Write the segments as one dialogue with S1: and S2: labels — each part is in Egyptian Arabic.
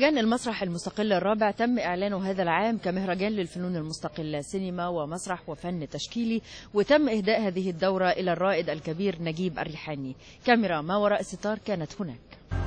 S1: مهرجان المسرح المستقل الرابع تم إعلانه هذا العام كمهرجان للفنون المستقلة سينما ومسرح وفن تشكيلي وتم إهداء هذه الدورة إلى الرائد الكبير نجيب الريحاني كاميرا ما وراء الستار كانت هناك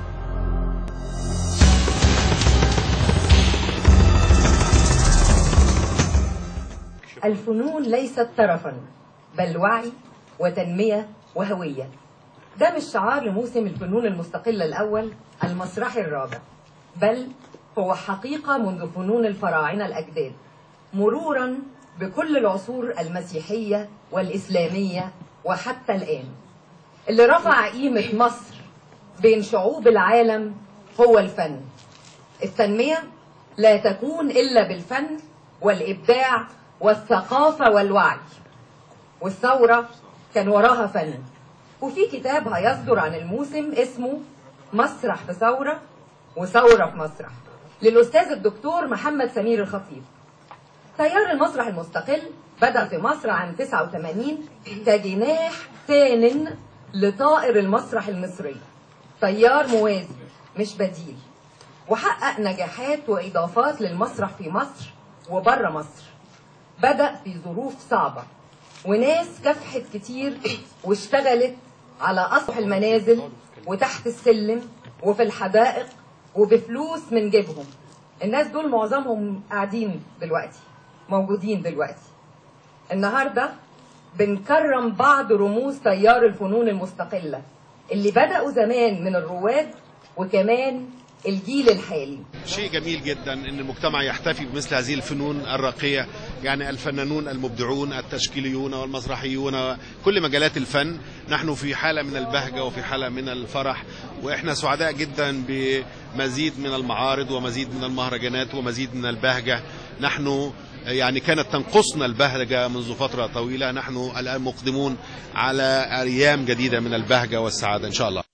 S2: الفنون ليست ترفا بل وعي وتنمية وهوية ده مش شعار لموسم الفنون المستقلة الأول المسرحي الرابع بل هو حقيقة منذ فنون الفراعنة الأجداد مرورا بكل العصور المسيحية والإسلامية وحتى الآن اللي رفع قيمة مصر بين شعوب العالم هو الفن التنمية لا تكون إلا بالفن والإبداع والثقافة والوعي والثورة كان وراها فن وفي كتاب هيصدر عن الموسم اسمه مسرح في ثورة وثورة في مسرح للأستاذ الدكتور محمد سمير الخطيب تيار المسرح المستقل بدأ في مصر عام 89 كجناح ثان لطائر المسرح المصري تيار موازي مش بديل وحقق نجاحات وإضافات للمسرح في مصر وبره مصر بدأ في ظروف صعبة وناس كافحت كتير واشتغلت على أسطح المنازل وتحت السلم وفي الحدائق وبفلوس من جيبهم الناس دول معظمهم قاعدين دلوقتي موجودين دلوقتي النهارده بنكرم بعض رموز تيار الفنون المستقلة اللي بدأوا زمان من الرواد وكمان الجيل الحالي
S3: شيء جميل جدا ان المجتمع يحتفي بمثل هذه الفنون الراقيه يعني الفنانون المبدعون التشكيليون والمسرحيون كل مجالات الفن نحن في حاله من البهجه وفي حاله من الفرح واحنا سعداء جدا بمزيد من المعارض ومزيد من المهرجانات ومزيد من البهجه نحن يعني كانت تنقصنا البهجة منذ فترة طويلة نحن الآن مقدمون على أيام جديدة من البهجة والسعادة إن شاء الله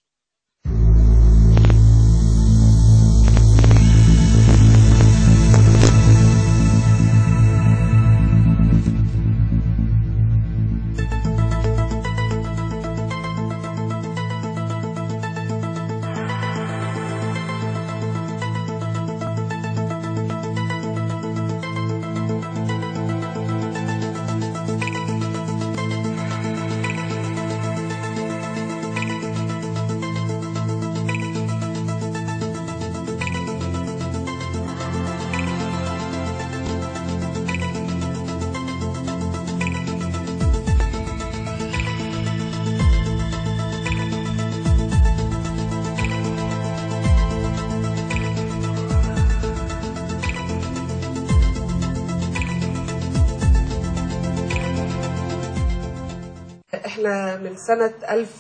S4: احنا من سنة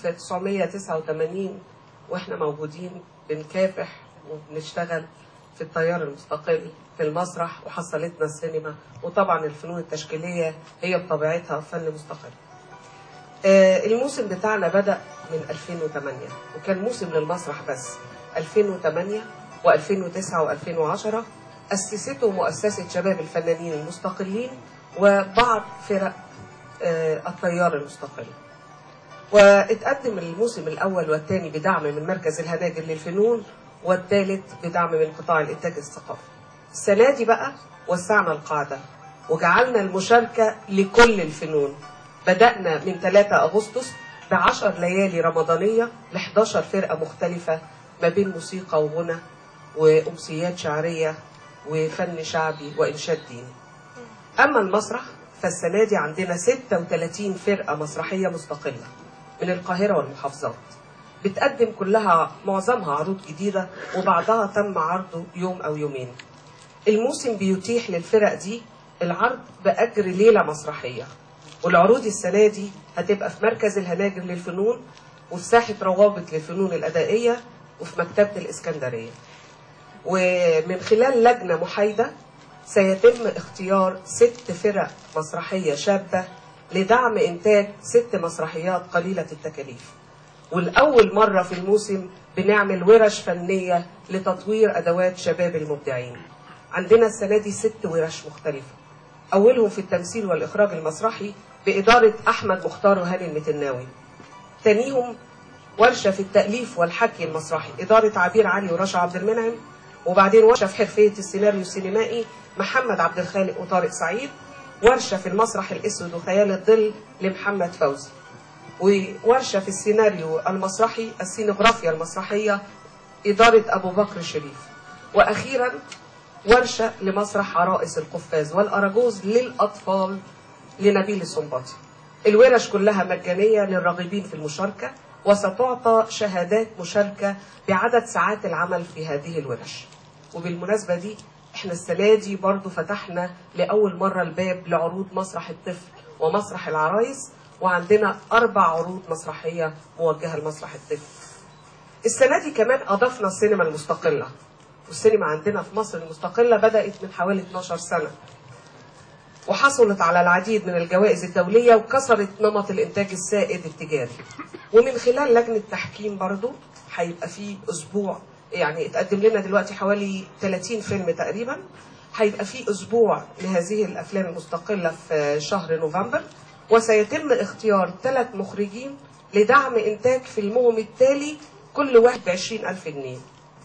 S4: 1989 واحنا موجودين بنكافح وبنشتغل في التيار المستقل في المسرح وحصلتنا السينما وطبعا الفنون التشكيلية هي بطبيعتها فن مستقل. آه، الموسم بتاعنا بدأ من 2008 وكان موسم للمسرح بس 2008 و2009 و2010 أسسته مؤسسة شباب الفنانين المستقلين وبعض فرق آه، التيار المستقل واتقدم الموسم الأول والثاني بدعم من مركز الهناجر للفنون والثالث بدعم من قطاع الإنتاج الثقافي السنة دي بقى وسعنا القاعدة وجعلنا المشاركة لكل الفنون بدأنا من 3 أغسطس بعشر ليالي رمضانية ل 11 فرقة مختلفة ما بين موسيقى وغنى وأمسيات شعرية وفن شعبي وإنشاد ديني أما المسرح فالسنة دي عندنا 36 فرقة مسرحية مستقلة من القاهرة والمحافظات بتقدم كلها معظمها عروض جديدة وبعضها تم عرضه يوم أو يومين الموسم بيتيح للفرق دي العرض بأجر ليلة مسرحية والعروض السنة دي هتبقى في مركز الهناجر للفنون وفي ساحة روابط للفنون الأدائية وفي مكتبة الإسكندرية ومن خلال لجنة محايدة سيتم اختيار ست فرق مسرحية شابة لدعم إنتاج ست مسرحيات قليلة التكاليف والأول مرة في الموسم بنعمل ورش فنية لتطوير أدوات شباب المبدعين عندنا السنة دي ست ورش مختلفة أولهم في التمثيل والإخراج المسرحي بإدارة أحمد مختار وهاني المتناوي تانيهم ورشة في التأليف والحكي المسرحي إدارة عبير علي ورشا عبد المنعم وبعدين ورشه في حرفيه السيناريو السينمائي محمد عبد الخالق وطارق سعيد ورشه في المسرح الاسود وخيال الظل لمحمد فوزي وورشه في السيناريو المسرحي السينوغرافيا المسرحيه اداره ابو بكر شريف واخيرا ورشه لمسرح عرائس القفاز والاراجوز للاطفال لنبيل السنباطي الورش كلها مجانيه للراغبين في المشاركه وستعطى شهادات مشاركه بعدد ساعات العمل في هذه الورش وبالمناسبه دي احنا السنه دي برضو فتحنا لاول مره الباب لعروض مسرح الطفل ومسرح العرايس وعندنا اربع عروض مسرحيه موجهه لمسرح الطفل السنه دي كمان اضفنا السينما المستقله والسينما عندنا في مصر المستقله بدات من حوالي 12 سنه وحصلت على العديد من الجوائز الدولية وكسرت نمط الإنتاج السائد التجاري ومن خلال لجنة تحكيم برضو هيبقى في أسبوع يعني اتقدم لنا دلوقتي حوالي 30 فيلم تقريبا هيبقى في أسبوع لهذه الأفلام المستقلة في شهر نوفمبر وسيتم اختيار ثلاث مخرجين لدعم إنتاج فيلمهم التالي كل واحد بعشرين ألف جنيه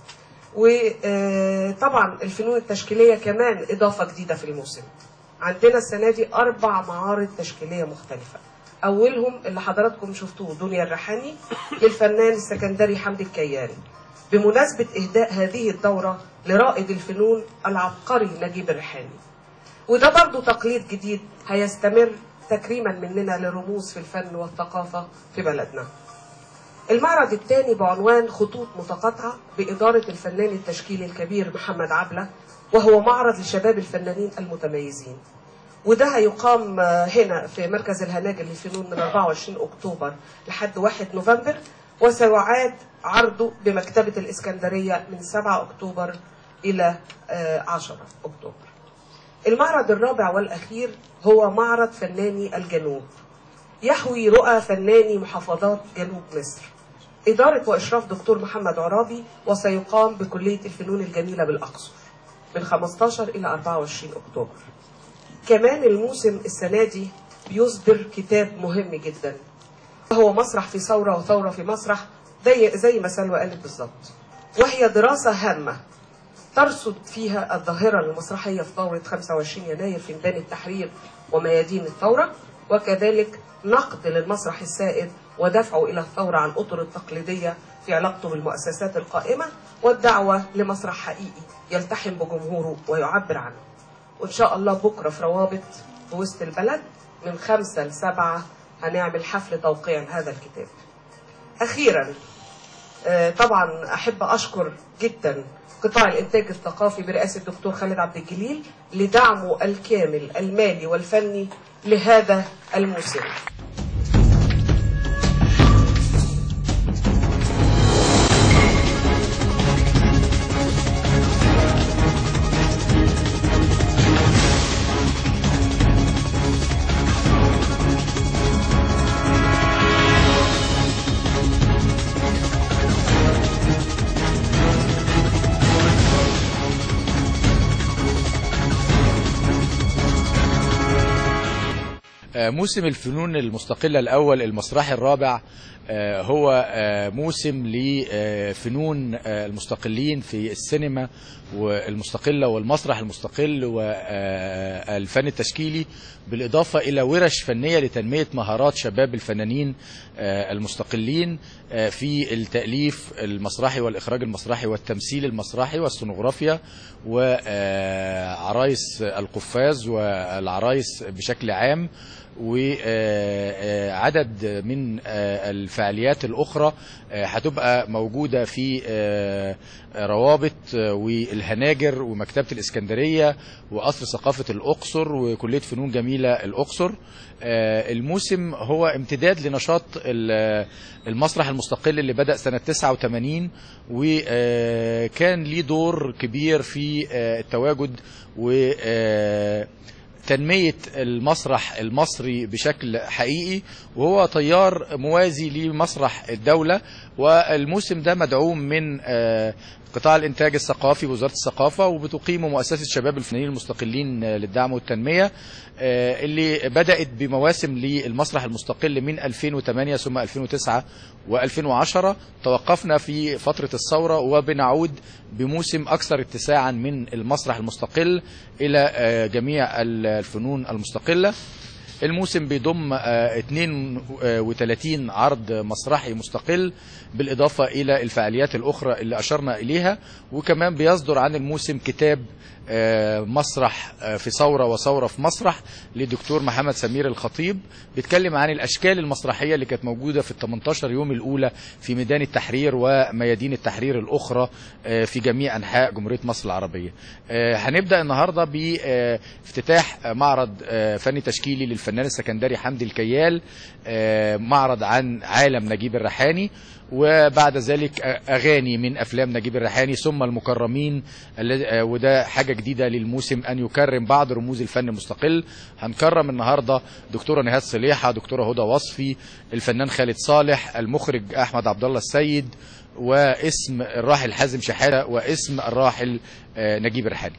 S4: وطبعا الفنون التشكيلية كمان إضافة جديدة في الموسم عندنا السنة دي أربع معارض تشكيلية مختلفة أولهم اللي حضراتكم شفتوه دنيا الريحاني للفنان السكندري حمدي الكياني بمناسبة إهداء هذه الدورة لرائد الفنون العبقري نجيب الريحاني وده برضو تقليد جديد هيستمر تكريما مننا لرموز في الفن والثقافة في بلدنا المعرض الثاني بعنوان خطوط متقاطعة بإدارة الفنان التشكيلي الكبير محمد عبلة وهو معرض لشباب الفنانين المتميزين وده هيقام هنا في مركز الهناجر للفنون من 24 أكتوبر لحد 1 نوفمبر وسيعاد عرضه بمكتبة الإسكندرية من 7 أكتوبر إلى 10 أكتوبر المعرض الرابع والأخير هو معرض فناني الجنوب يحوي رؤى فناني محافظات جنوب مصر إدارة وإشراف دكتور محمد عرابي وسيقام بكلية الفنون الجميلة بالأقصر من 15 إلى 24 أكتوبر كمان الموسم السنة دي بيصدر كتاب مهم جدا هو مسرح في ثورة وثورة في مسرح زي, زي ما سلوى قالت بالظبط وهي دراسة هامة ترصد فيها الظاهرة المسرحية في ثورة 25 يناير في ميدان التحرير وميادين الثورة وكذلك نقد للمسرح السائد ودفعه إلى الثورة عن الأطر التقليدية في علاقته بالمؤسسات القائمة والدعوة لمسرح حقيقي يلتحم بجمهوره ويعبر عنه وإن شاء الله بكرة في روابط في وسط البلد من خمسة لسبعة هنعمل حفل توقيع هذا الكتاب أخيرا طبعا أحب أشكر جدا قطاع الإنتاج الثقافي برئاسة الدكتور خالد عبد الجليل لدعمه الكامل المالي والفني لهذا الموسم
S5: موسم الفنون المستقلة الأول المسرحي الرابع هو موسم لفنون المستقلين في السينما والمستقلة والمسرح المستقل والفن التشكيلي بالإضافة إلى ورش فنية لتنمية مهارات شباب الفنانين المستقلين في التأليف المسرحي والإخراج المسرحي والتمثيل المسرحي والسونوغرافيا وعرايس القفاز والعرايس بشكل عام وعدد من الفعاليات الأخرى هتبقى موجودة في روابط والهناجر ومكتبة الإسكندرية وقصر ثقافة الأقصر وكلية فنون جميلة الأقصر الموسم هو امتداد لنشاط المسرح المستقل اللي بدأ سنة 89 وكان ليه دور كبير في التواجد و تنمية المسرح المصري بشكل حقيقي وهو تيار موازي لمسرح الدولة والموسم ده مدعوم من آه، قطاع الإنتاج الثقافي ووزارة الثقافة وبتقيمه مؤسسة شباب الفنانين المستقلين آه، للدعم والتنمية آه، اللي بدأت بمواسم للمسرح المستقل من 2008 ثم 2009 و2010 توقفنا في فترة الثورة وبنعود بموسم أكثر اتساعا من المسرح المستقل إلى آه، جميع الفنون المستقلة الموسم بيضم آه، 32 عرض مسرحي مستقل بالإضافة إلى الفعاليات الأخرى اللي أشرنا إليها وكمان بيصدر عن الموسم كتاب آه، مسرح آه، في ثورة وثورة في مسرح لدكتور محمد سمير الخطيب بيتكلم عن الأشكال المسرحية اللي كانت موجودة في ال 18 يوم الأولى في ميدان التحرير وميادين التحرير الأخرى آه، في جميع أنحاء جمهورية مصر العربية آه، هنبدأ النهاردة بافتتاح آه، معرض آه، فني تشكيلي للفنان السكندري حمدي الكيال آه، معرض عن عالم نجيب الريحاني وبعد ذلك اغاني من افلام نجيب الريحاني ثم المكرمين الذي- آه، وده حاجه جديده للموسم ان يكرم بعض رموز الفن المستقل هنكرم النهارده دكتوره نهاد صليحه دكتوره هدى وصفي الفنان خالد صالح المخرج احمد عبد الله السيد واسم الراحل حازم شحاته واسم الراحل آه، نجيب الريحاني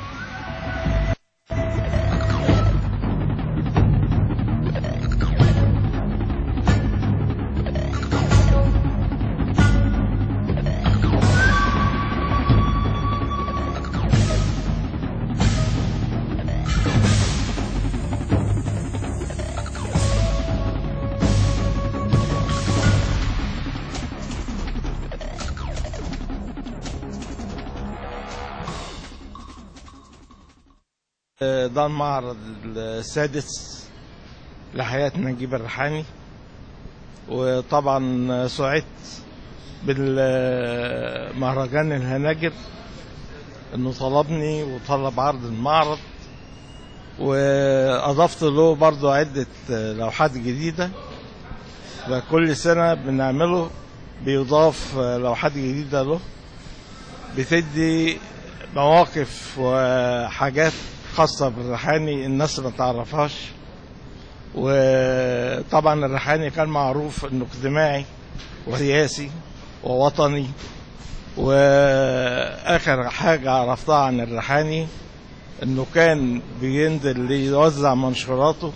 S6: ده المعرض السادس لحياة نجيب الريحاني وطبعا سعدت بالمهرجان الهناجر انه طلبني وطلب عرض المعرض واضفت له برضو عدة لوحات جديدة فكل سنة بنعمله بيضاف لوحات جديدة له بتدي مواقف وحاجات خاصة بالريحاني الناس ما تعرفهاش وطبعا الريحاني كان معروف انه اجتماعي وسياسي ووطني واخر حاجة عرفتها عن الريحاني انه كان بينزل ليوزع منشوراته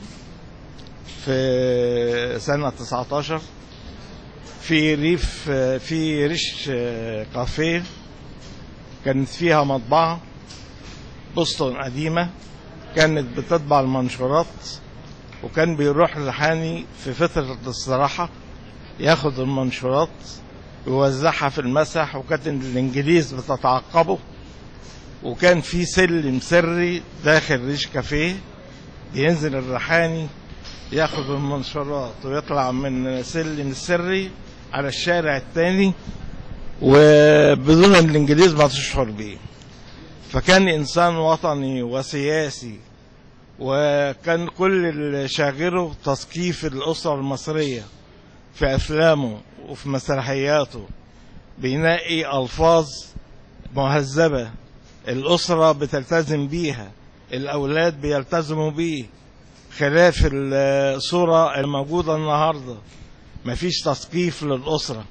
S6: في سنة 19 في ريف في ريش كافيه كانت فيها مطبعة بوسطن قديمة كانت بتطبع المنشورات وكان بيروح الريحاني في فترة الاستراحة ياخد المنشورات ويوزعها في المسح وكانت الإنجليز بتتعقبه وكان في سلم سري داخل ريش كافيه بينزل الريحاني ياخد المنشورات ويطلع من السلم السري على الشارع التاني وبدون الإنجليز ما تشعر بيه فكان إنسان وطني وسياسي وكان كل اللي شاغله تثقيف الأسرة المصرية في أفلامه وفي مسرحياته بينقي ألفاظ مهذبة الأسرة بتلتزم بيها الأولاد بيلتزموا بيه خلاف الصورة الموجودة النهاردة مفيش تثقيف للأسرة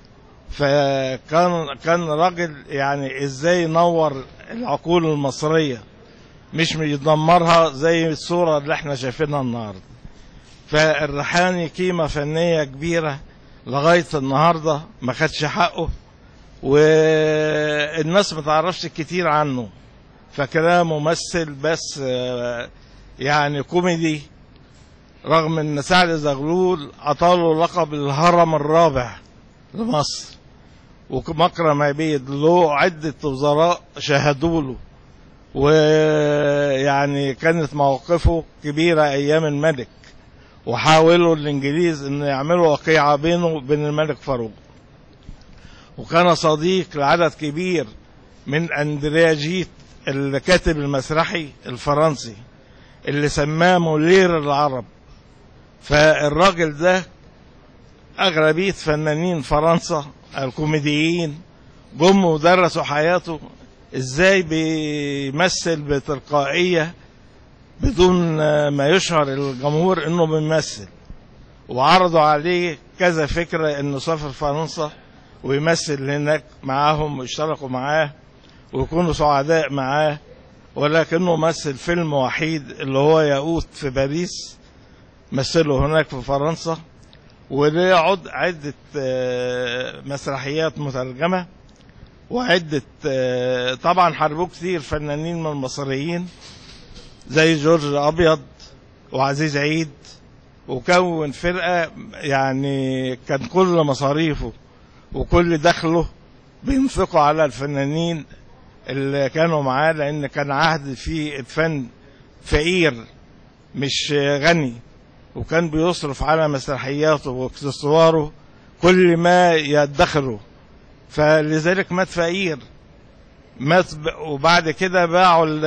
S6: فكان كان راجل يعني ازاي ينور العقول المصرية مش يدمرها زي الصورة اللي احنا شايفينها النهاردة فالريحاني قيمة فنية كبيرة لغاية النهاردة ما خدش حقه والناس ما تعرفش كتير عنه فاكراه ممثل بس آه، يعني كوميدي رغم ان سعد زغلول عطاله لقب الهرم الرابع لمصر ومكرم عبيد له عدة وزراء شهدوا له ويعني كانت مواقفه كبيرة أيام الملك وحاولوا الإنجليز أن يعملوا وقيعة بينه وبين الملك فاروق وكان صديق لعدد كبير من أندريا جيت الكاتب المسرحي الفرنسي اللي سماه مولير العرب فالراجل ده أغلبية فنانين فرنسا الكوميديين جم ودرسوا حياته ازاي بيمثل بتلقائية بدون آه، ما يشعر الجمهور انه بيمثل وعرضوا عليه كذا فكرة انه يسافر فرنسا ويمثل هناك معاهم ويشتركوا معاه ويكونوا سعداء معاه ولكنه مثل فيلم وحيد اللي هو ياقوت في باريس مثله هناك في فرنسا وليه عد عدة آه، مسرحيات مترجمة وعدة آه، طبعا حاربوه كتير فنانين من المصريين زي جورج أبيض وعزيز عيد وكون فرقة يعني كان كل مصاريفه وكل دخله بينفقوا على الفنانين اللي كانوا معاه لأن كان عهد في الفن فقير مش غني وكان بيصرف على مسرحياته واكسسواره كل ما يدخره فلذلك مات فقير مات ب- وبعد كده باعوا ال-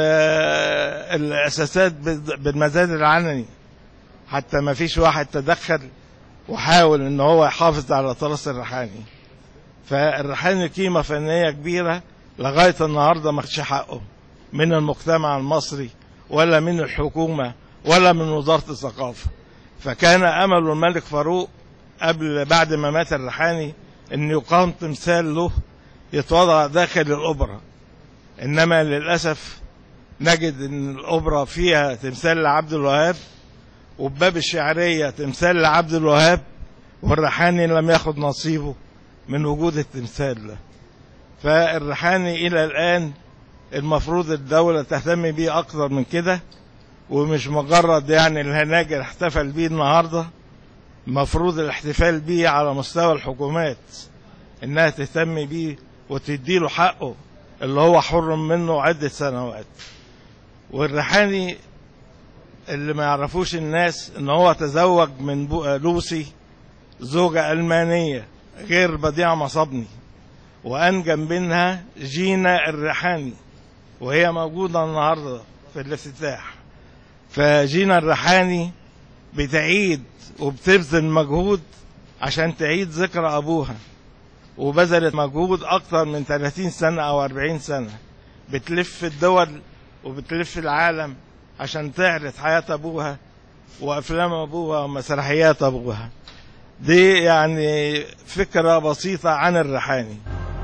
S6: الاساسات بال- بالمزاد العلني حتى ما فيش واحد تدخل وحاول ان هو يحافظ على تراث الريحاني فالريحاني قيمه فنيه كبيره لغايه النهارده ما خدش حقه من المجتمع المصري ولا من الحكومه ولا من وزاره الثقافه فكان امل الملك فاروق قبل بعد ما مات الريحاني ان يقام تمثال له يتوضع داخل الاوبرا انما للاسف نجد ان الاوبرا فيها تمثال لعبد الوهاب وبباب الشعريه تمثال لعبد الوهاب والريحاني لم ياخد نصيبه من وجود التمثال ده فالريحاني الى الان المفروض الدوله تهتم بيه اكتر من كده ومش مجرد يعني الهناجر احتفل بيه النهارده المفروض الاحتفال بيه على مستوى الحكومات انها تهتم بيه وتديله حقه اللي هو حرم منه عدة سنوات والريحاني اللي ما يعرفوش الناس ان هو تزوج من بو- لوسي زوجة ألمانية غير بديع مصابني وأنجب منها جينا الريحاني وهي موجودة النهاردة في الافتتاح فجينا الريحاني بتعيد وبتبذل مجهود عشان تعيد ذكرى أبوها وبذلت مجهود أكتر من 30 سنة أو 40 سنة بتلف الدول وبتلف العالم عشان تعرض حياة أبوها وأفلام أبوها ومسرحيات أبوها دي يعني فكرة بسيطة عن الريحاني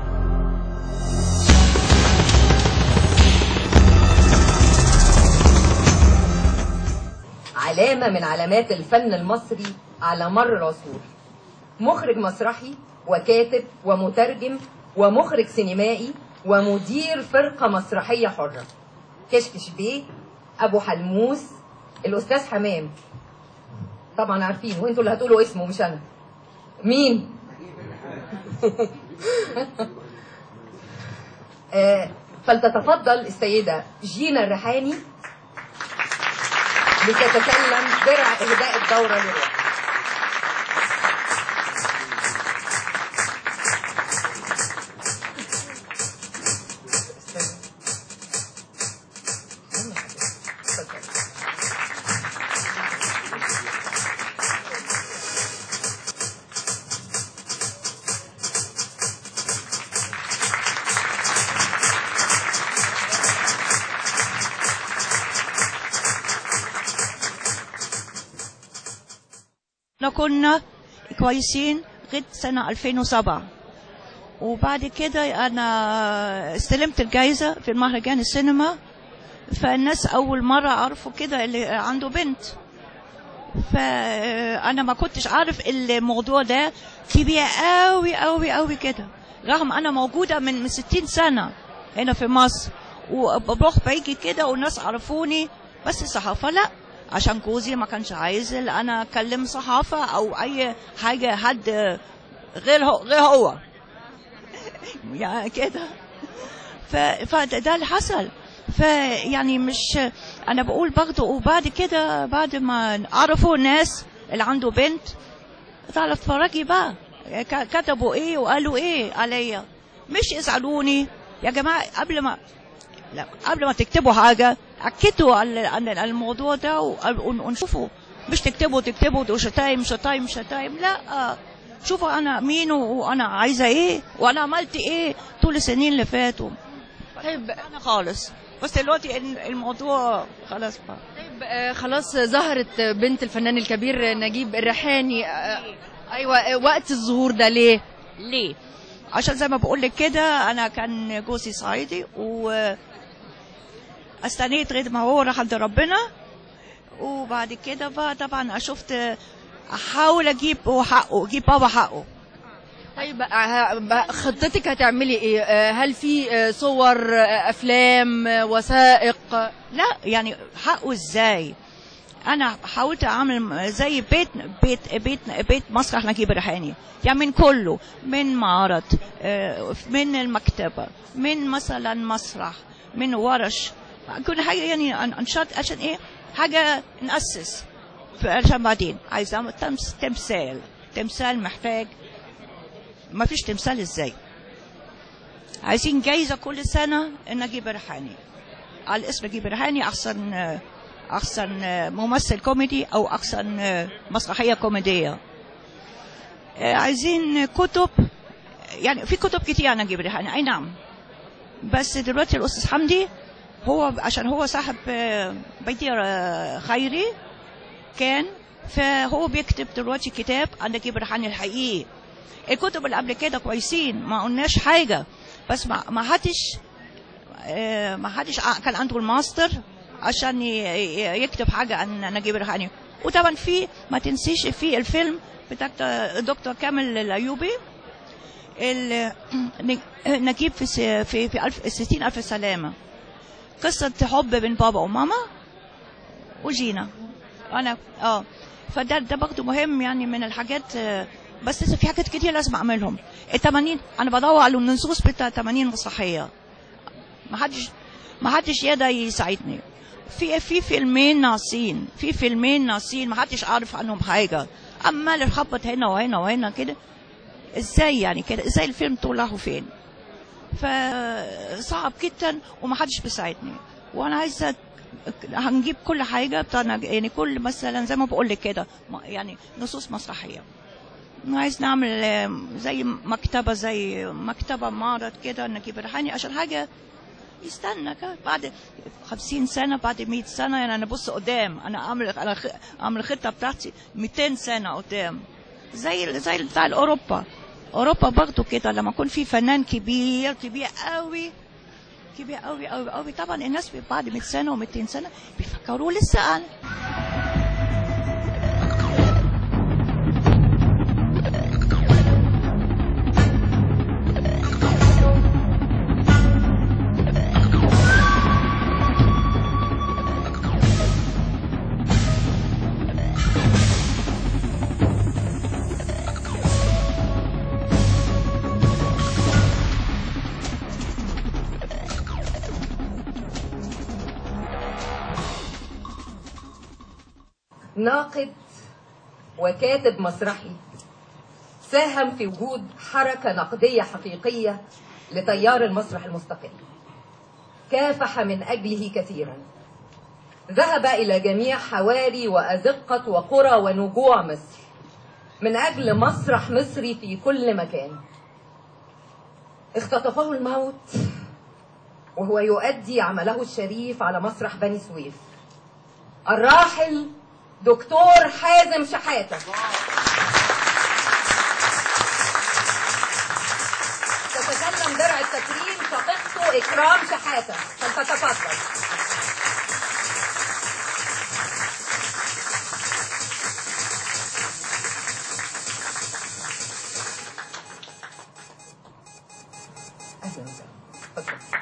S2: علامة من علامات الفن المصري على مر العصور مخرج مسرحي وكاتب ومترجم ومخرج سينمائي ومدير فرقة مسرحية حرة كشكش بيه أبو حلموس الأستاذ حمام طبعا عارفين وانتوا اللي هتقولوا اسمه مش أنا مين؟ آه، فلتتفضل السيدة جينا الريحاني لتتكلم درع إهداء الدورة للوقت
S7: احنا كنا كويسين غد سنة 2007 وبعد كده انا استلمت الجايزة في المهرجان السينما فالناس اول مرة عرفوا كده اللي عنده بنت فانا ما كنتش عارف الموضوع ده كبير قوي قوي قوي كده رغم انا موجودة من من 60 سنة هنا في مصر وبروح باجي كده والناس عرفوني بس الصحافة لا عشان جوزي ما كانش عايز إن انا اكلم صحافة او اي حاجة حد غير هو غير هو يعني كده ف... فده ده اللي حصل فيعني مش انا بقول برضه وبعد كده بعد ما عرفوا الناس اللي عنده بنت تعالى اتفرجي بقى ك- كتبوا ايه وقالوا ايه عليا مش يزعلوني يا جماعه قبل ما لا قبل ما تكتبوا حاجه اكدوا على عن الموضوع ده ون- ونشوفوا مش تكتبوا تكتبوا ده شتايم شتايم شتايم لا شوفوا انا مين وانا عايزه ايه وانا عملت ايه طول السنين اللي فاتوا
S1: طيب
S7: انا خالص بس دلوقتي ال- الموضوع خلاص بقى
S1: طيب آه، خلاص ظهرت بنت الفنان الكبير نجيب الريحاني آه، ايوه آه، وقت الظهور ده ليه؟
S7: ليه؟ عشان زي ما بقول لك كده انا كان جوزي صعيدي و استنيت لغايه ما هو راح عند ربنا وبعد كده بقى طبعا شفت احاول اجيب هو حقه اجيب بابا حقه
S1: طيب آه، بقى خطتك هتعملي ايه؟ آه، هل في آه، صور آه، افلام آه، وثائق آه،
S7: لا يعني حقه ازاي انا حاولت اعمل زي بيت بيت بيت بيت مسرح نجيب الريحاني يعني من كله من معرض آه، من المكتبه من مثلا مسرح من ورش كل حاجه يعني أن- انشاط عشان ايه حاجه ناسس ف- عشان بعدين عايز اعمل تمس- تمثال تمثال محتاج ما فيش تمثال ازاي عايزين جايزه كل سنه نجيب الريحاني على اسم نجيب الريحاني احسن احسن ممثل كوميدي او احسن مسرحيه كوميديه عايزين كتب يعني في كتب كتير عن نجيب الريحاني اي نعم بس دلوقتي الاستاذ حمدي هو عشان هو صاحب بيتي خيري كان فهو بيكتب دلوقتي كتاب عن نجيب الريحاني الحقيقي الكتب اللي قبل كده كويسين ما قلناش حاجه بس ما ما حدش آه، ما حدش ع- كان عنده الماستر عشان ي- ي- يكتب حاجه عن نجيب الريحاني وطبعا في ما تنسيش في الفيلم بتاع الدكتور كامل الايوبي ال- نج- نجيب في س- في في ألف ستين ألف سلامة قصة حب بين بابا وماما وجينا أنا اه فده ده برضه مهم يعني من الحاجات آه، بس لسه في حاجات كتير لازم أعملهم ال 80 أنا بدور على النصوص بتاع 80 مسرحية ما حدش ما حدش يقدر يساعدني في في فيلمين ناقصين في فيلمين ناقصين ما حدش عارف عنهم حاجه عمال يخبط هنا وهنا وهنا كده ازاي يعني كده ازاي الفيلم طلعه فين فصعب جدا وما حدش بيساعدني وانا عايزه هنجيب كل حاجه بتاعنا يعني كل مثلا زي ما بقول لك كده م- يعني نصوص مسرحيه عايز نعمل آم، زي مكتبه زي مكتبه معرض كده نجيب الريحاني عشان حاجه يستنى كده بعد 50 سنه بعد 100 سنه يعني انا بص قدام انا اعمل انا خ- اعمل الخطه بتاعتي 200 سنه قدام زي زي بتاع اوروبا اوروبا برضه كده لما يكون في فنان كبير كبير قوي كبير قوي قوي قوي طبعا الناس بعد 100 سنه و200 سنه بيفكروا لسه انا
S2: ناقد وكاتب مسرحي ساهم في وجود حركة نقدية حقيقية لتيار المسرح المستقل كافح من أجله كثيرا ذهب إلى جميع حواري وأزقة وقرى ونجوع مصر من أجل مسرح مصري في كل مكان اختطفه الموت وهو يؤدي عمله الشريف على مسرح بني سويف الراحل دكتور حازم شحاتة تتكلم درع التكريم شقيقته إكرام شحاتة فلتتفضل أهلا وسهلا اتفضل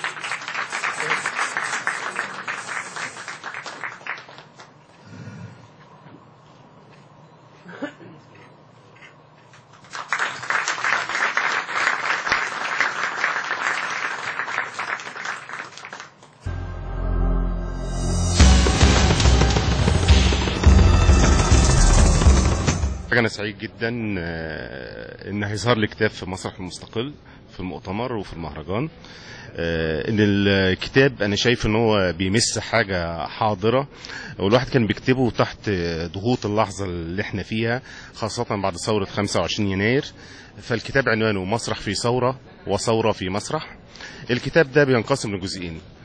S8: حاجة أنا سعيد جدا آه، إن هيظهر لي كتاب في مسرح المستقل في المؤتمر وفي المهرجان آه، إن الكتاب أنا شايف إن هو بيمس حاجة حاضرة والواحد كان بيكتبه تحت ضغوط اللحظة اللي إحنا فيها خاصة بعد ثورة 25 يناير فالكتاب عنوانه مسرح في ثورة وثورة في مسرح الكتاب ده بينقسم لجزئين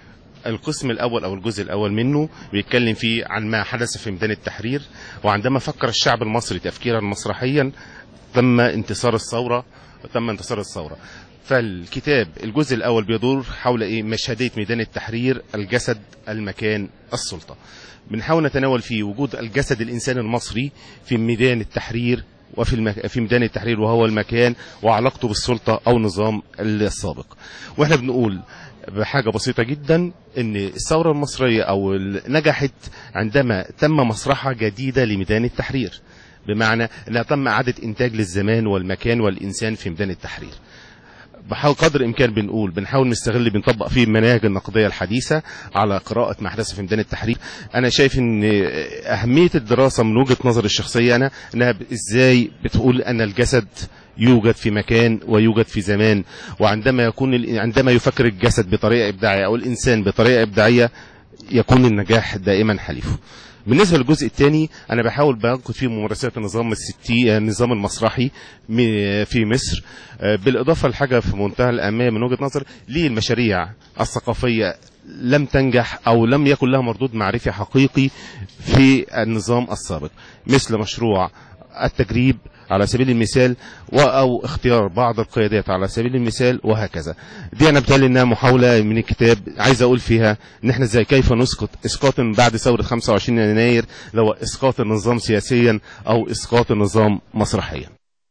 S8: القسم الاول او الجزء الاول منه بيتكلم فيه عن ما حدث في ميدان التحرير وعندما فكر الشعب المصري تفكيرا مسرحيا تم انتصار الثوره تم انتصار الثوره فالكتاب الجزء الاول بيدور حول ايه مشهديه ميدان التحرير الجسد المكان السلطه بنحاول نتناول فيه وجود الجسد الانساني المصري في ميدان التحرير وفي المك... في ميدان التحرير وهو المكان وعلاقته بالسلطه او النظام السابق واحنا بنقول بحاجه بسيطه جدا ان الثوره المصريه او ال- نجحت عندما تم مسرحها جديده لميدان التحرير بمعنى انها تم اعاده انتاج للزمان والمكان والانسان في ميدان التحرير بحاول قدر الامكان بنقول بنحاول نستغل بنطبق فيه المناهج النقديه الحديثه على قراءه ما حدث في ميدان التحرير انا شايف ان اهميه الدراسه من وجهه نظري الشخصيه انا انها ب- ازاي بتقول ان الجسد يوجد في مكان ويوجد في زمان وعندما يكون ال- عندما يفكر الجسد بطريقه ابداعيه او الانسان بطريقه ابداعيه يكون النجاح دائما حليفه بالنسبه للجزء الثاني انا بحاول بنقد فيه ممارسات النظام الستي النظام المسرحي م- في مصر آه، بالاضافه لحاجه في منتهى الاهميه من وجهه نظر ليه المشاريع الثقافيه لم تنجح او لم يكن لها مردود معرفي حقيقي في النظام السابق مثل مشروع التجريب على سبيل المثال و- او اختيار بعض القيادات على سبيل المثال وهكذا دي انا بتهيألي انها محاوله من الكتاب عايز اقول فيها ان احنا ازاي كيف نسقط اسقاط بعد ثوره 25 يناير لو اسقاط النظام سياسيا او اسقاط النظام مسرحيا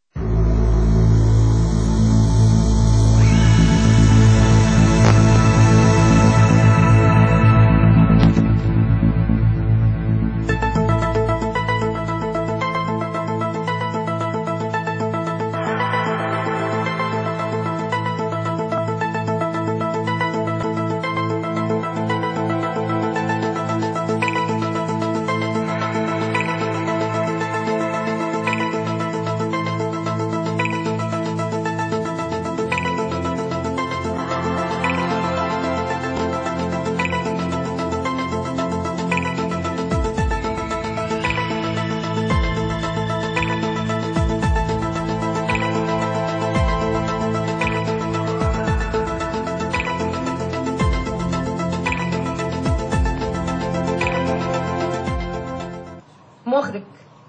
S2: مخرج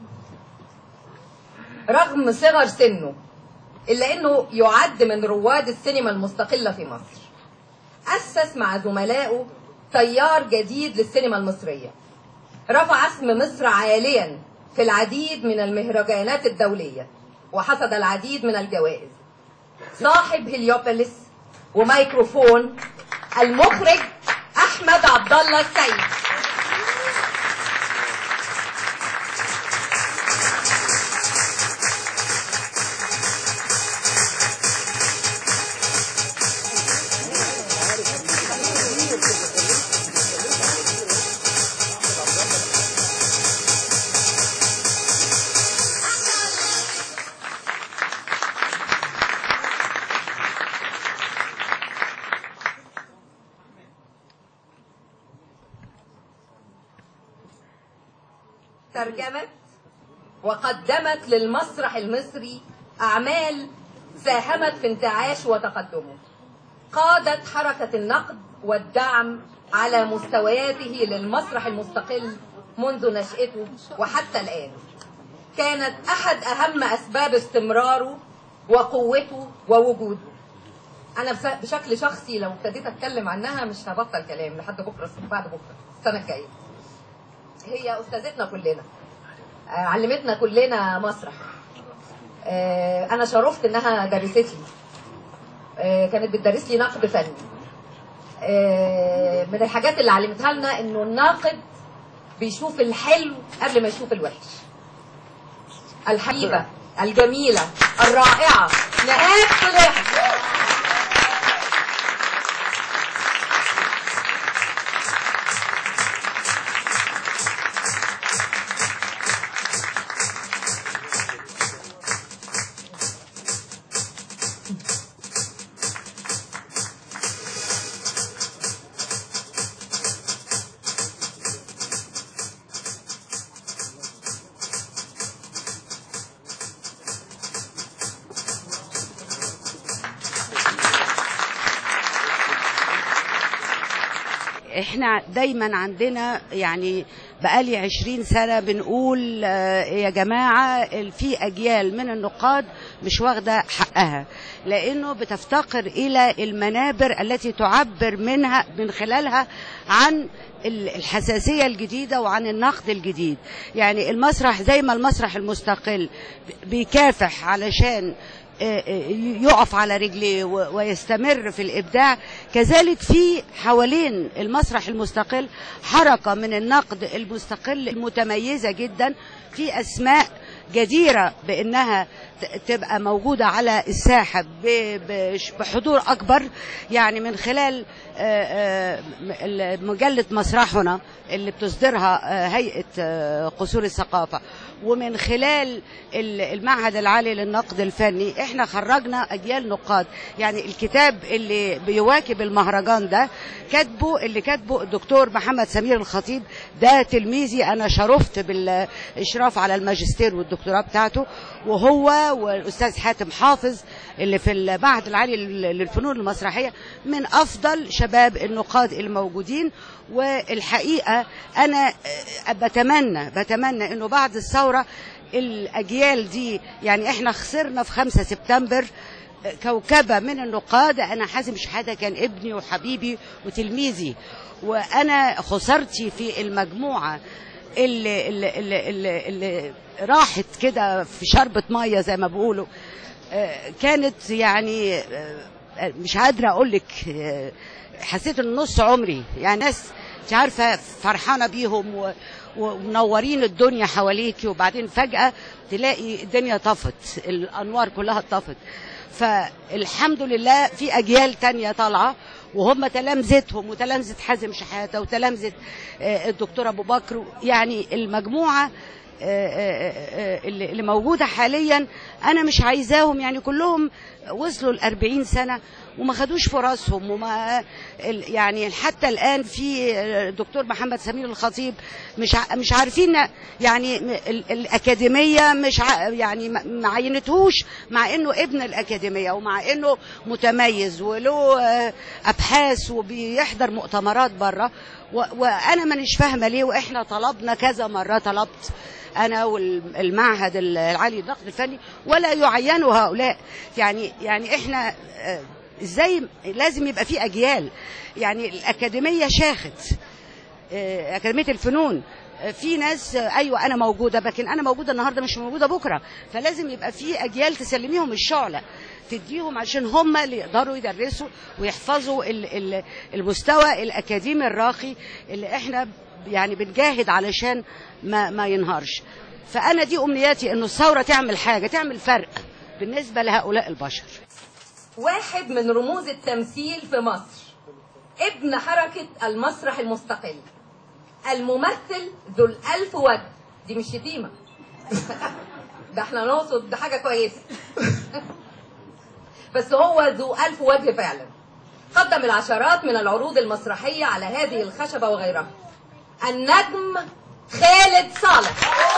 S2: رغم صغر سنه إلا أنه يعد من رواد السينما المستقلة في مصر أسس مع زملائه تيار جديد للسينما المصرية رفع اسم مصر عاليا في العديد من المهرجانات الدولية وحصد العديد من الجوائز صاحب هليوبوليس وميكروفون المخرج أحمد عبد الله السيد ترجمت وقدمت للمسرح المصري أعمال ساهمت في انتعاش وتقدمه قادت حركة النقد والدعم على مستوياته للمسرح المستقل منذ نشأته وحتى الآن كانت أحد أهم أسباب استمراره وقوته ووجوده أنا بس- بشكل شخصي لو ابتديت أتكلم عنها مش هبطل كلام لحد بكرة بعد بكرة السنة الجاية هي أستاذتنا كلنا آه، علمتنا كلنا مسرح آه، أنا شرفت إنها درست لي آه، كانت بتدرس لي نقد فني آه، من الحاجات اللي علمتها لنا إنه الناقد بيشوف الحلو قبل ما يشوف الوحش الحبيبة الجميلة الرائعة نهاد صلح
S9: احنا دايما عندنا يعني بقالي عشرين سنة بنقول آه، يا جماعة في أجيال من النقاد مش واخدة حقها لأنه بتفتقر إلى المنابر التي تعبر منها من خلالها عن ال- الحساسية الجديدة وعن النقد الجديد يعني المسرح زي ما المسرح المستقل بيكافح علشان آه، آه، يقف على رجليه و- ويستمر في الإبداع كذلك في حوالين المسرح المستقل حركة من النقد المستقل المتميزة جدا في أسماء جديرة بأنها ت- تبقى موجودة على الساحة ب- بش- بحضور أكبر يعني من خلال آه، آه، م- مجلة مسرحنا اللي بتصدرها آه، هيئة آه، قصور الثقافة ومن خلال ال- المعهد العالي للنقد الفني احنا خرجنا اجيال نقاد يعني الكتاب اللي بيواكب المهرجان ده كاتبه اللي كاتبه الدكتور محمد سمير الخطيب ده تلميذي انا شرفت بالاشراف على الماجستير والدكتوراه بتاعته وهو والاستاذ حاتم حافظ اللي في المعهد العالي لل- للفنون المسرحيه من افضل شباب النقاد الموجودين والحقيقه انا آه، بتمنى بتمنى انه بعد الثوره الاجيال دي يعني احنا خسرنا في 5 سبتمبر كوكبة من النقاد أنا حازم شحاتة كان ابني وحبيبي وتلميذي وأنا خسرتي في المجموعة اللي, اللي, اللي, اللي, اللي راحت كده في شربة مية زي ما بيقولوا آه، كانت يعني آه، مش قادرة أقول لك آه، حسيت إن نص عمري يعني ناس انت عارفة فرحانة بيهم و ومنورين الدنيا حواليكي وبعدين فجأة تلاقي الدنيا طفت الأنوار كلها طفت فالحمد لله في أجيال تانية طالعة وهم تلامذتهم وتلامذة حازم شحاتة وتلامذة آه، الدكتور أبو بكر يعني المجموعة آه، آه، آه، اللي اللي موجودة حاليا أنا مش عايزاهم يعني كلهم وصلوا الأربعين سنة وما خدوش فرصهم وما ال- يعني حتى الآن في آه، الدكتور محمد سمير الخطيب مش ع- مش عارفين يعني م- ال- الأكاديمية مش ع- يعني ما ما عينتهوش مع إنه ابن الأكاديمية ومع إنه متميز وله آه، أبحاث وبيحضر مؤتمرات بره و- وأنا مانيش فاهمة ليه وإحنا طلبنا كذا مرة طلبت انا والمعهد العالي للنقد الفني ولا يعينوا هؤلاء يعني يعني احنا آه، ازاي لازم يبقى في اجيال يعني الاكاديميه شاخت آه، اكاديميه الفنون آه، في ناس آه، ايوه انا موجوده لكن انا موجوده النهارده مش موجوده بكره فلازم يبقى في اجيال تسلميهم الشعله تديهم عشان هم اللي يقدروا يدرسوا ويحفظوا ال- ال- المستوى الاكاديمي الراقي اللي احنا يعني بنجاهد علشان ما ما ينهارش فانا دي امنياتي انه الثوره تعمل حاجه تعمل فرق بالنسبه لهؤلاء البشر
S2: واحد من رموز التمثيل في مصر ابن حركة المسرح المستقل الممثل ذو الألف وجه دي مش شتيمة ده احنا نقصد ده حاجة كويسة بس هو ذو ألف وجه فعلا قدم العشرات من العروض المسرحية على هذه الخشبة وغيرها النجم خالد صالح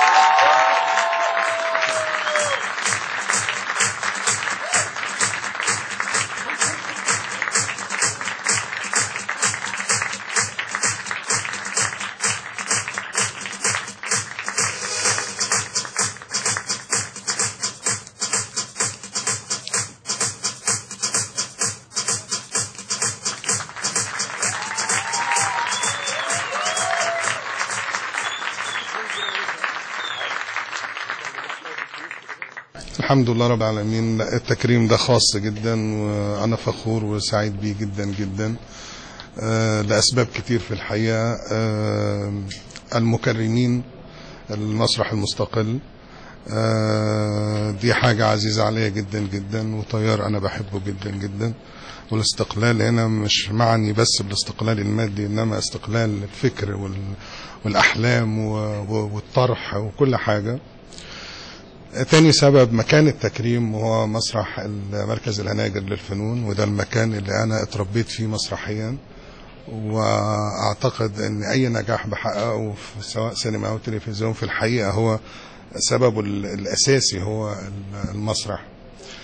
S10: الحمد لله رب العالمين لا، التكريم ده خاص جدا وانا فخور وسعيد بيه جدا جدا آه، لاسباب كتير في الحقيقه آه، المكرمين المسرح المستقل آه، دي حاجة عزيزة عليا جدا جدا وطيار أنا بحبه جدا جدا والاستقلال هنا مش معني بس بالاستقلال المادي إنما استقلال الفكر وال- والأحلام و- و- والطرح وكل حاجة تاني سبب مكان التكريم هو مسرح مركز الهناجر للفنون وده المكان اللي أنا اتربيت فيه مسرحيا واعتقد ان اي نجاح بحققه في سواء سينما او تلفزيون في الحقيقه هو سببه ال- الاساسي هو ال- المسرح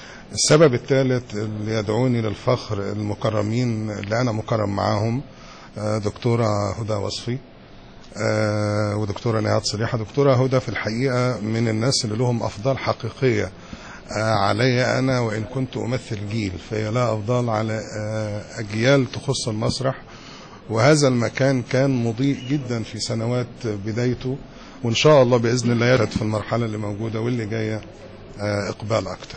S10: السبب الثالث اللي يدعوني للفخر المكرمين اللي انا مكرم معاهم آه، دكتورة هدى وصفي آه، ودكتورة نهاد صليحة دكتورة هدى في الحقيقة من الناس اللي لهم أفضال حقيقية آه، علي أنا وإن كنت أمثل جيل فهي لها أفضال على آه، أجيال تخص المسرح وهذا المكان كان مضيء جدا في سنوات بدايته وإن شاء الله بإذن الله يرد في المرحلة اللي موجودة واللي جاية آه، إقبال أكتر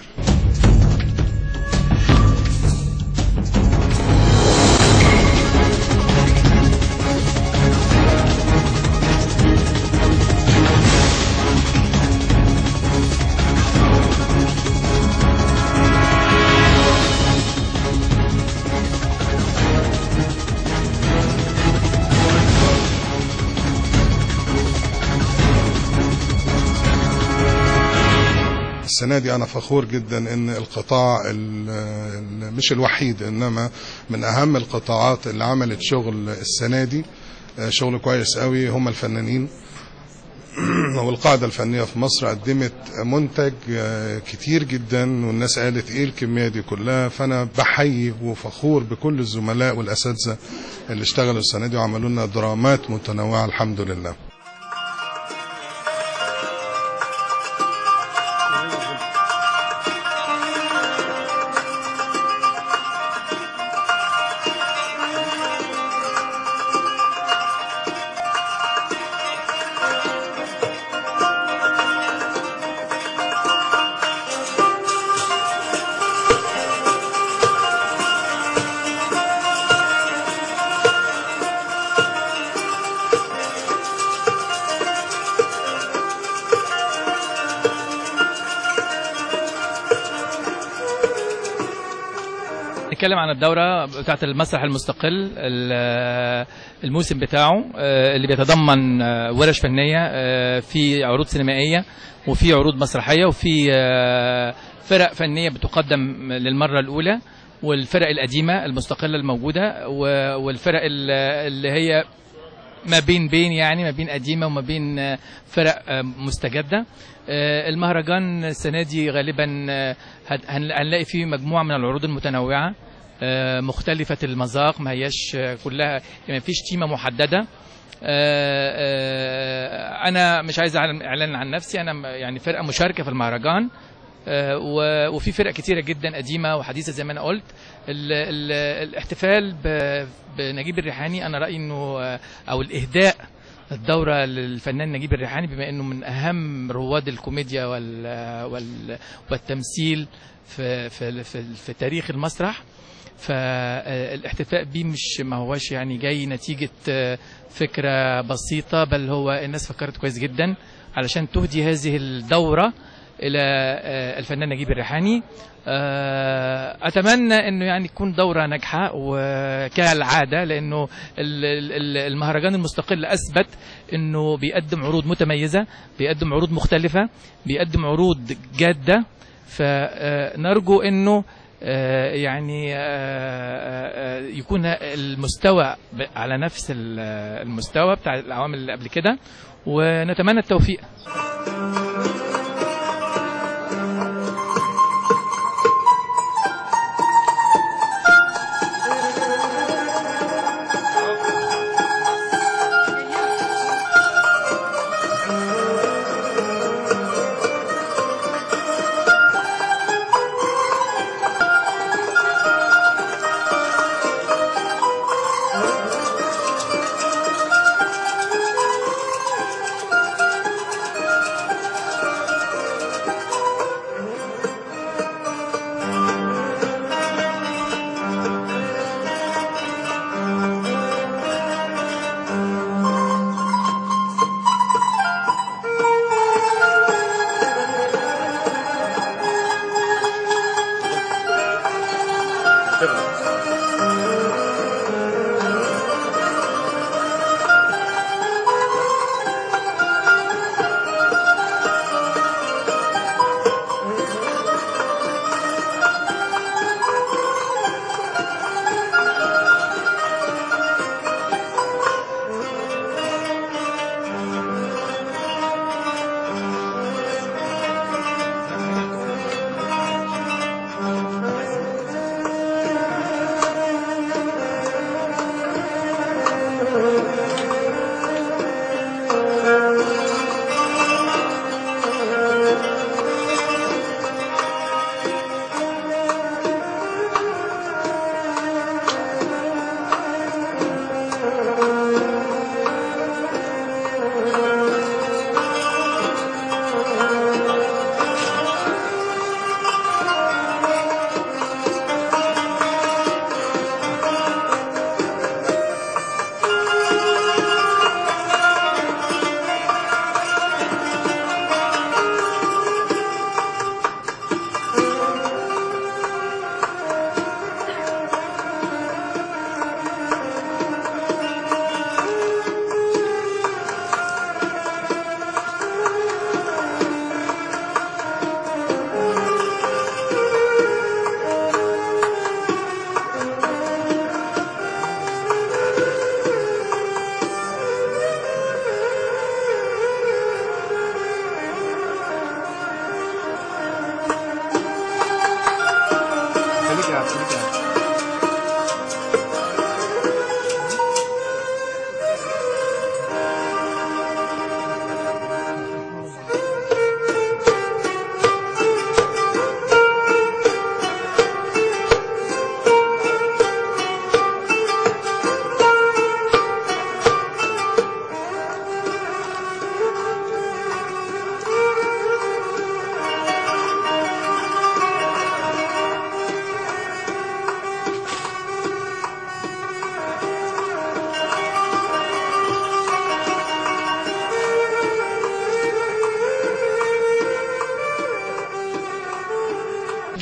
S10: السنة دي أنا فخور جدا إن القطاع ال- ال- مش الوحيد إنما من أهم القطاعات اللي عملت شغل السنة دي آه، شغل كويس قوي هم الفنانين والقاعدة الفنية في مصر قدمت منتج آه، كتير جدا والناس قالت ايه الكمية دي كلها فانا بحيي وفخور بكل الزملاء والاساتذة اللي اشتغلوا السنة دي وعملوا لنا درامات متنوعة الحمد لله
S11: نتكلم عن الدورة بتاعة المسرح المستقل ال- الموسم بتاعه آه، اللي بيتضمن آه، ورش فنية آه، في عروض سينمائية وفي عروض مسرحية وفي آه، فرق فنية بتقدم للمرة الأولى والفرق القديمة المستقلة الموجودة و- والفرق ال- اللي هي ما بين بين يعني ما بين قديمة وما بين آه، فرق آه، مستجدة آه، المهرجان السنة دي غالبا آه، هت- هن- هنلاقي فيه مجموعة من العروض المتنوعة آه، مختلفة المذاق ما هياش آه، كلها ما فيش تيمة محددة آه، آه، أنا مش عايز أعلن إعلان عن نفسي أنا م- يعني فرقة مشاركة في المهرجان آه، و- وفي فرق كتيرة جدا قديمة وحديثة زي ما أنا قلت ال ال الاحتفال ب- بنجيب الريحاني أنا رأيي إنه آه، أو الإهداء الدورة للفنان نجيب الريحاني بما انه من اهم رواد الكوميديا وال وال والتمثيل في في في, في تاريخ المسرح فالاحتفاء بيه مش ما هوش يعني جاي نتيجة آه، فكرة بسيطة بل هو الناس فكرت كويس جدا علشان تهدي هذه الدورة إلى آه، الفنان نجيب الريحاني آه، أتمنى أنه يعني تكون دورة ناجحة وكالعادة لأنه ال- ال- ال- المهرجان المستقل أثبت أنه بيقدم عروض متميزة بيقدم عروض مختلفة بيقدم عروض جادة فنرجو أنه آه، يعني آه، آه، آه، يكون المستوى ب- على نفس ال- المستوى بتاع العوامل اللي قبل كده ونتمنى التوفيق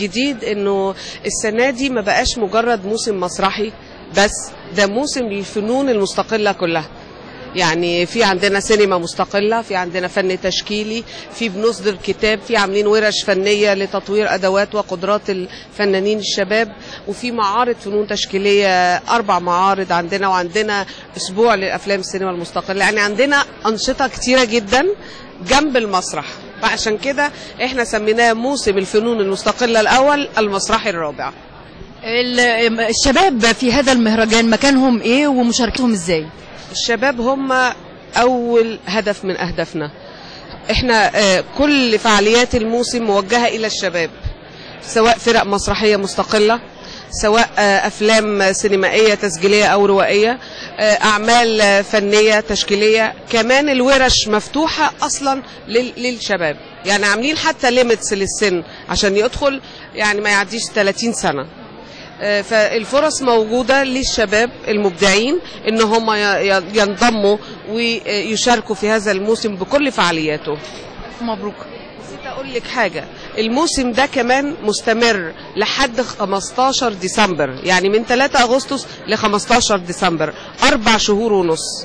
S4: الجديد انه السنه دي ما بقاش مجرد موسم مسرحي بس ده موسم للفنون المستقله كلها يعني في عندنا سينما مستقلة في عندنا فن تشكيلي في بنصدر كتاب في عاملين ورش فنية لتطوير أدوات وقدرات الفنانين الشباب وفي معارض فنون تشكيلية أربع معارض عندنا وعندنا أسبوع للأفلام السينما المستقلة يعني عندنا أنشطة كتيرة جدا جنب المسرح فعشان كده احنا سميناه موسم الفنون المستقلة الأول المسرحي الرابع
S1: ال- الشباب في هذا المهرجان مكانهم ايه ومشاركتهم ازاي
S4: الشباب هم أول هدف من أهدافنا احنا آه، كل فعاليات الموسم موجهة إلى الشباب سواء فرق مسرحية مستقلة سواء آه، أفلام سينمائية تسجيلية أو روائية آه، أعمال آه، فنية تشكيلية كمان الورش مفتوحة أصلا لل- للشباب يعني عاملين حتى ليميتس للسن عشان يدخل يعني ما يعديش 30 سنة آه، فالفرص موجودة للشباب المبدعين ان هم ي- ي- ينضموا ويشاركوا في هذا الموسم بكل فعالياته
S1: مبروك
S4: نسيت اقول لك حاجة الموسم ده كمان مستمر لحد 15 ديسمبر يعني من 3 اغسطس ل 15 ديسمبر اربع شهور ونص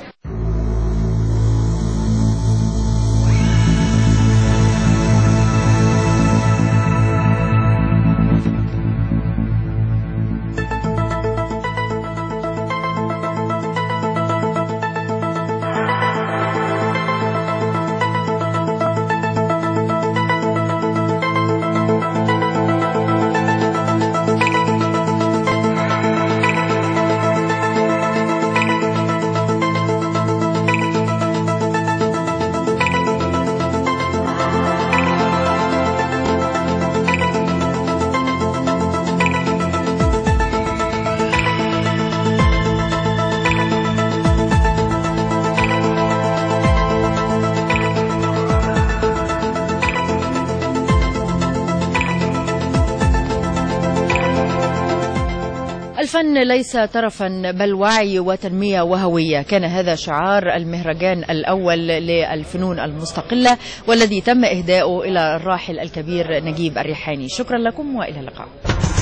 S1: الفن ليس ترفا بل وعي وتنمية وهوية كان هذا شعار المهرجان الأول للفنون المستقلة والذي تم إهداؤه إلى الراحل الكبير نجيب الريحاني شكرا لكم وإلى اللقاء